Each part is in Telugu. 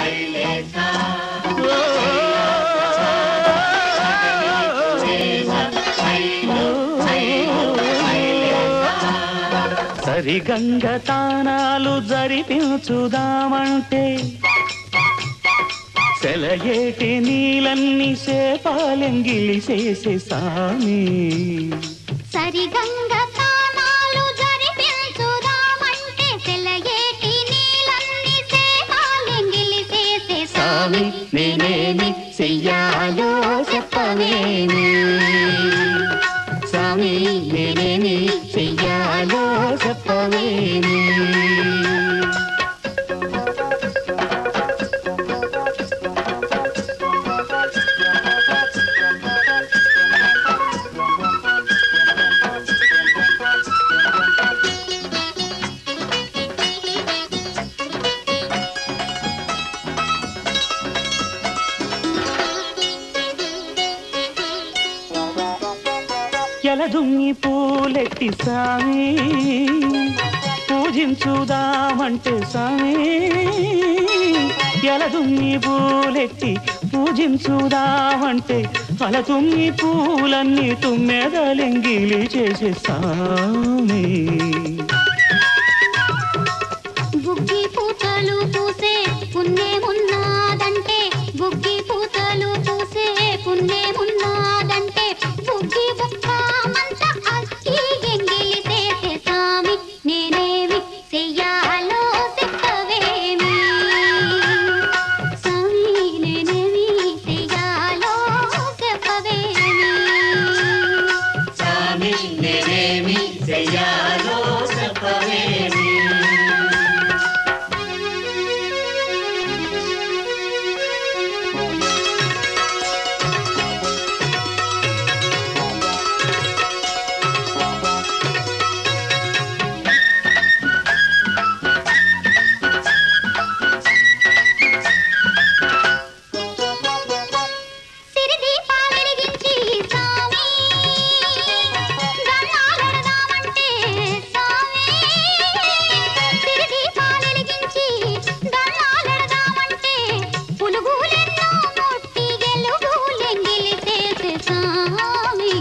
సరిగంగ తానాలు జరిపించుదామంటే సెలయేటి నీలన్నీ సేపాలెంగిలి చేసే సామి సరిగంగ తానాలు జరిపించుదామంటే సెలయేటి నీలన్నీ సేవాలెంగిలి చేసే సామి నేనేమి చెయ్యాలో చెప్పవేమి స్వామి నేనేమి చెయ్యాలో చెప్పవేమి ఎలదుమ్మి పూలెట్టి సామి పూజించుదామంటే సామి ఎలదుమ్మి పూలెట్టి పూజించుదామంటే అలదుమ్మి పూలన్నీ తుమ్మెదలెంగిలి చేసే సామి బుగ్గి పూతలు పూసే పుణ్యమున్నాదంటే బుగ్గి పూతలు పూసే పుణ్యమున్నాదంటే బుగ్గి బుక్కమంత అక్కి ఎంగిలి చేసే సామి నేనేమి చెయ్యాలో చెప్పవేమి సామి నేనేమి చెయ్యాలో చెప్పవేమి స్వామి నేనేమి చెయ్యాలో చెప్పవేమి సిరి దీపాలు వెలిగించి స్వామి దండాలెడదామంటే స్వామి సిరి దీపాలు వెలిగించి దండాలెడదామంటే పులుగులెన్నో ముట్టి గెలుగులెంగిలి చేసే స్వామి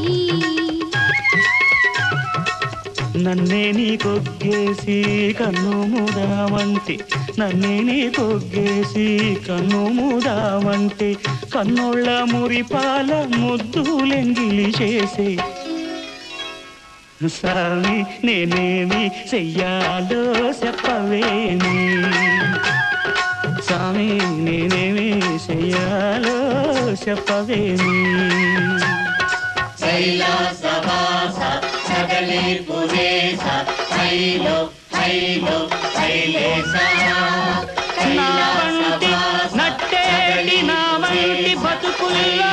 నన్నే నీ కొగ్గేసి కన్ను మూదామంటే నన్నే నీ కొగ్గేసి కన్ను మూదామంటే కన్నోళ్ళ మురిపాల ముద్దులెంగిలి చేసే స్వామి నేనేమి చెయ్యాలో చెప్పవేమి స్వామి నేనేమి చెయ్యాలో చెప్పవేమి నా వంటి నట్టేటి నా వంటి బతుకుల్లో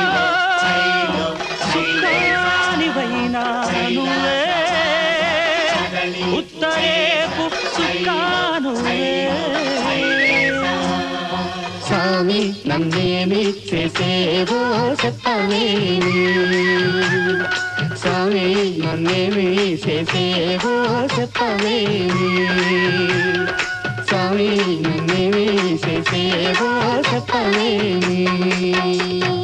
సుఖానివైనా నువ్వే ఉత్తరేపు సుఖానువే స్వామి నన్నేమి చేసేవో చెప్పవేమి స్వామి నన్నేమి చేసేవో చెప్పవేమి స్వామి నన్నేమి చేసేవో చెప్పవేమి